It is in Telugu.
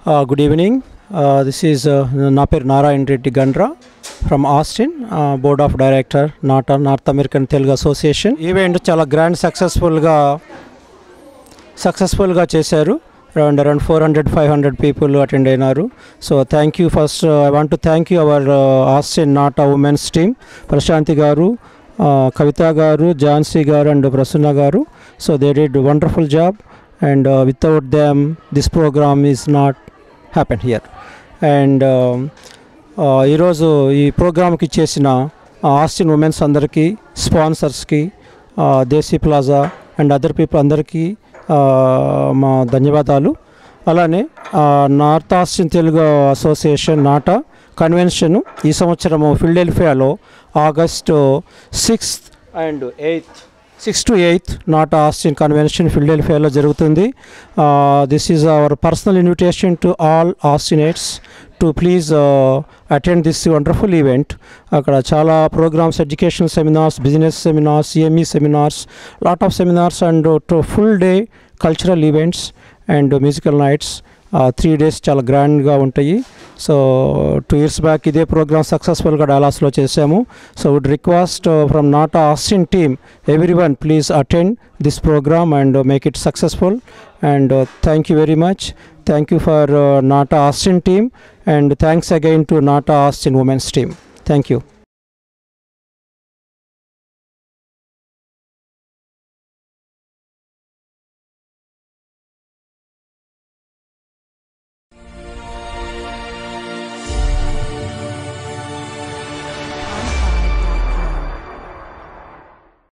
Uh, good evening. Uh, this is uh, నా పేరు Narayana Reddy Gandra from Austin board of director NATA North American Telugu Association event చాలా గ్రాండ్ సక్సెస్ఫుల్గా సక్సెస్ఫుల్గా చేశారు around around four hundred five hundred people attend అయినారు so thank you first I want to thank you our Austin NATA women's team Prashanti garu Kavitha garu Jhansi garu and Prasanna garu so they did wonderful job and without them this program is not happen here and ఈరోజు ఈ ప్రోగ్రామ్కి ఇచ్చేసిన ఆస్టిన్ ఉమెన్స్ అందరికీ స్పాన్సర్స్కి Desi plaza and other people అందరికీ మా ధన్యవాదాలు అలానే North Austin Telugu Association NATA convention ఈ సంవత్సరము ఫిల్డెల్ఫియాలో August sixth and eighth six to eighth NATA Austin convention ఫిల్డెల్ఫియాలో జరుగుతుంది this is our personal invitation to all Austinites to please attend this wonderful event అక్కడ చాలా programs educational seminars business seminars CME seminars lot of seminars and two full day cultural events and musical nights three days చాలా గ్రాండ్గా ఉంటాయి సో టూ ఇయర్స్ బ్యాక్ ఇదే ప్రోగ్రామ్ సక్సెస్ఫుల్గా డాలాస్లో చేశాము so would request from NATA Austin team every one please attend this program and make it successful and thank you very much thank you for NATA Austin team and thanks again to NATA Austin women's team thank you